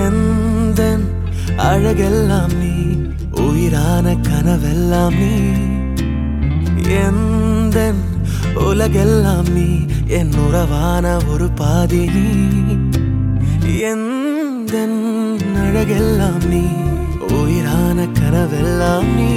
எந்தன் அழகெல்லாம் நீ உயிரான கனவெல்லாம் நீ எந்தன் உலகெல்லாம் நீ என் உறவான ஒரு பாதி நீ எந்தன் அழகெல்லாம் நீ உயிரான கனவெல்லாம் நீ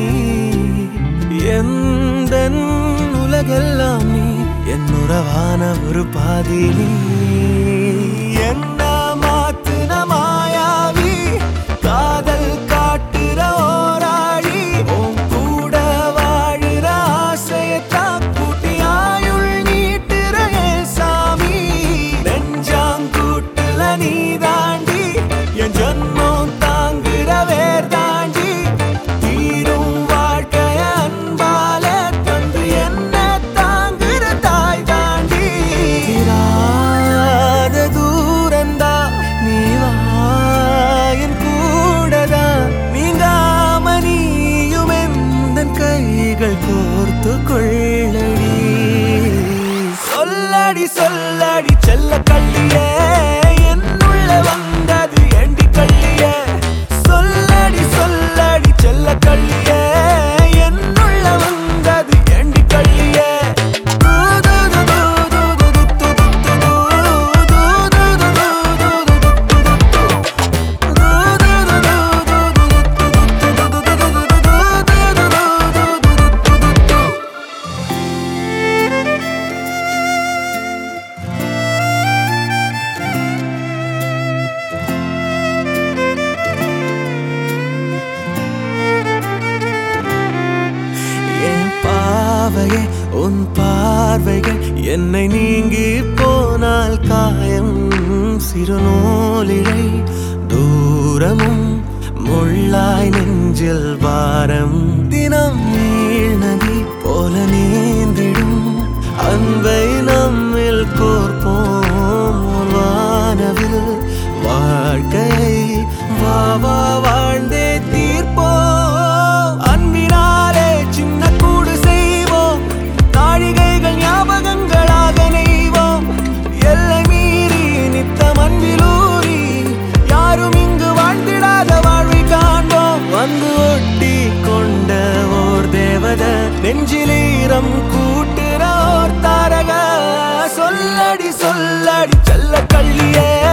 எந்தன் உலகெல்லாம் நீ என் உறவான ஒரு பாதி நீ என்ன மாத்துன மாயாவி காதல் காட்டுற ஓராளி உன் கூட வாழுற ஆசையத்தான் கூட்டி ஆயுள் நீட்டுற ஏன் சாமி நெஞ்சாங்கூட்டுல நீ தாண்டி என் ஜன்மம் தாங்குற வேர் தாண்டி தீரும் வாழ்க்கைய அன்பால தந்து என்ன தாங்குற தாய் தாண்டி தீராத தூரந்தா நீ வா என் கூடதா நீங்காம நீயும் எந்தன் கைகள் கோர்த்து கொள்ளடி சொல்லடி சொல்லடி செல்ல கள்ளியே என்னுள்ள வந்தது ஏண்டி கள்ளியே சொல்லடி சொல்லடி செல்ல கள்ளியே என்னுள்ள வந்தது ஏண்டி கள்ளியே என் பாவையே உன் பார்வைகள் என்னை நீங்கி போனால் காயம் சிறுநூலிழை தூரமும் முள்ளாய் நெஞ்சில் வாரம் தினம் நீள் நதி போல நீந்திடும் அன்பை நம்மில் கோர்ப்போம் ஒரு வானவில் வாழ்க்கையை வா வா வாழ்ந்தே தீர்ப்போம் அன்பினாலே சின்ன கூடு செய்வோம் நாழிகைகள் ஞாபகங்களாக நெய்வோம் எல்லை மீறி நித்தம் அன்பிலூறி யாரும் இங்கு வாழ்ந்திடாத வாழ்வை காண்போம் வந்து ஒட்டி கொண்ட ஓர் தேவத நெஞ்சிலீரம் கூட்டுற ஓர் தாரக சொல்லடி சொல்லடி செல்ல கள்ளியே